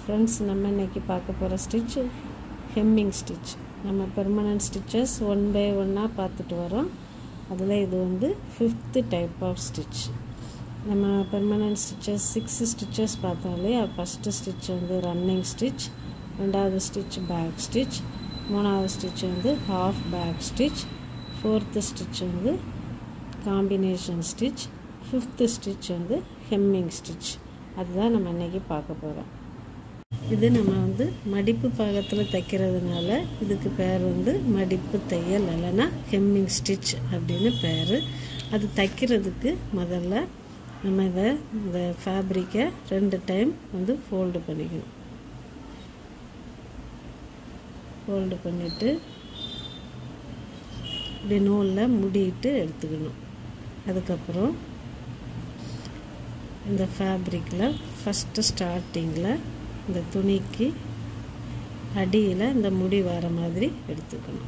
friends நம்ம இன்னைக்கு பார்க்க போகிற ஸ்டிச் ஹெம்மிங் ஸ்டிச் நம்ம permanent stitches one by one பார்த்துட்டு வரோம் அதில் இது வந்து ஃபிஃப்த்து டைப் ஆஃப் ஸ்டிச் நம்ம பெர்மனன்ட் ஸ்டிச்சஸ் சிக்ஸ் ஸ்டிச்சஸ் பார்த்தாலே ஃபஸ்ட்டு ஸ்டிச் வந்து ரன்னிங் ஸ்டிச் ரெண்டாவது ஸ்டிச் பேக் ஸ்டிச் மூணாவது ஸ்டிச் வந்து half back stitch fourth stitch வந்து காம்பினேஷன் ஸ்டிச் ஃபிஃப்த்து ஸ்டிச் வந்து ஹெம்மிங் ஸ்டிச் அதுதான் நம்ம இன்றைக்கி பார்க்க போகிறோம் இது நம்ம வந்து மடிப்பு பாகத்தில் தைக்கிறதுனால இதுக்கு பேர் வந்து மடிப்பு தையல் இல்லைன்னா ஹெம்மிங் ஸ்டிச் அப்படின்னு பேர் அது தைக்கிறதுக்கு முதல்ல நம்ம இதை இந்த ஃபேப்ரிக்கை ரெண்டு டைம் வந்து ஃபோல்டு பண்ணிக்கணும் ஃபோல்டு பண்ணிவிட்டு இப்படி நூலில் முடிட்டு எடுத்துக்கணும் அதுக்கப்புறம் இந்த ஃபேப்ரிக்கில் ஃபஸ்ட்டு ஸ்டார்டிங்கில் இந்த துணிக்கு அடியில் இந்த முடி வர மாதிரி எடுத்துக்கணும்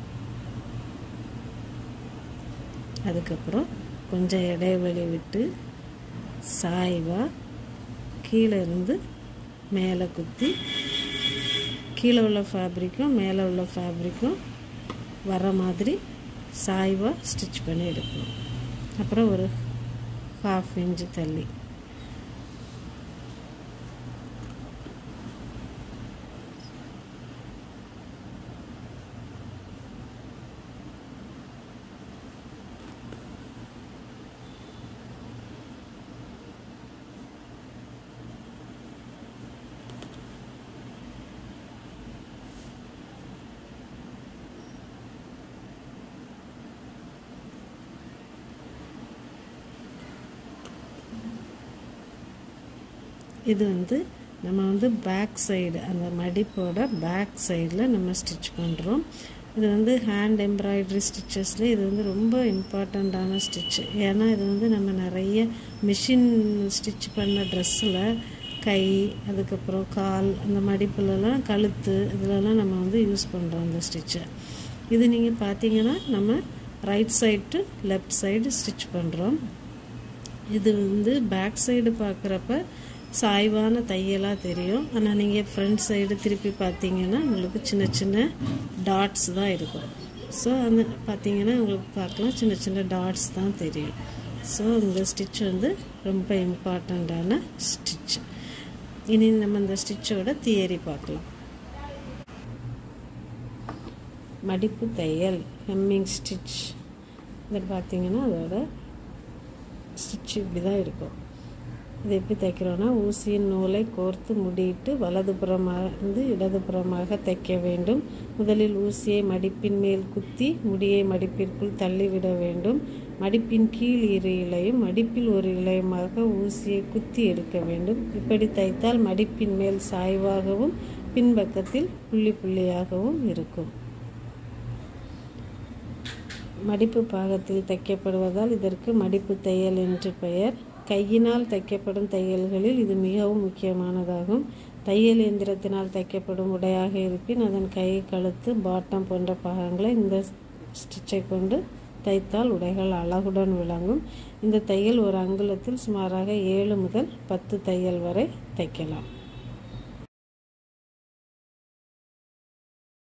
அதுக்கப்புறம் கொஞ்சம் இடைவெளி விட்டு சாய்வாக கீழே இருந்து மேலே குத்தி கீழே உள்ள ஃபேப்ரிக்கும் மேலே உள்ள ஃபேப்ரிக்கும் வர மாதிரி சாய்வாக ஸ்டிச் பண்ணி எடுக்கணும் அப்புறம் ஒரு ஹாஃப் இன்ச்சு தள்ளி இது வந்து நம்ம வந்து பேக் சைடு அந்த மடிப்போட பேக் சைடில் நம்ம ஸ்டிச் பண்ணுறோம் இது வந்து ஹேண்ட் எம்ப்ராய்டரி ஸ்டிச்சஸில் இது வந்து ரொம்ப இம்பார்ட்டண்ட்டான ஸ்டிச்சு ஏன்னா இது வந்து நம்ம நிறைய மிஷின் ஸ்டிச் பண்ண ட்ரெஸ்ஸில் கை அதுக்கப்புறம் கால் அந்த மடிப்புலலாம் கழுத்து இதிலலாம் நம்ம வந்து யூஸ் பண்ணுறோம் அந்த ஸ்டிச்சை இது நீங்கள் பார்த்தீங்கன்னா நம்ம right side to left side stitch பண்ணுறோம் இது வந்து பேக் சைடு பார்க்குறப்ப சாய்வான தையலாக தெரியும் ஆனால் நீங்கள் ஃப்ரண்ட் சைடு திருப்பி பார்த்தீங்கன்னா உங்களுக்கு சின்ன சின்ன டாட்ஸ் தான் இருக்கும் ஸோ அந்த பார்த்தீங்கன்னா உங்களுக்கு பார்க்கலாம் சின்ன சின்ன டாட்ஸ் தான் தெரியும் ஸோ இந்த ஸ்டிச் வந்து ரொம்ப இம்பார்ட்டண்ட்டான ஸ்டிச் இனி நம்ம இந்த ஸ்டிச்சோட தியரி பார்க்கலாம் மடிப்பு தையல் ஹெம்மிங் ஸ்டிச் இது பார்த்தீங்கன்னா அதோட ஸ்டிச் இப்படி தான் இருக்கும் இது எப்படி தைக்கிறோன்னா ஊசியின் நூலை கோர்த்து முடியிட்டு வலதுபுறமாக இருந்து இடதுபுறமாக தைக்க வேண்டும் முதலில் ஊசியை மடிப்பின் மேல் குத்தி முடியை மடிப்பிற்குள் தள்ளிவிட வேண்டும் மடிப்பின் கீழ் இரு இலையும் மடிப்பில் ஒரு இலையுமாக ஊசியை குத்தி எடுக்க வேண்டும் இப்படி தைத்தால் மடிப்பின் மேல் சாய்வாகவும் பின்பக்கத்தில் புள்ளி புள்ளியாகவும் இருக்கும் மடிப்பு பாகத்தில் தைக்கப்படுவதால் இதற்கு மடிப்பு தையல் என்று பெயர் கையினால் தைக்கப்படும் தையல்களில் இது மிகவும் முக்கியமானதாகும் தையல் இயந்திரத்தினால் தைக்கப்படும் உடையாக இருப்பின் அதன் கை கழுத்து பாட்டம் போன்ற பாகங்களை இந்த ஸ்டிச்சை கொண்டு தைத்தால் உடைகள் அழகுடன் விளங்கும் இந்த தையல் ஒரு அங்குலத்தில் சுமாராக ஏழு முதல் பத்து தையல் வரை தைக்கலாம்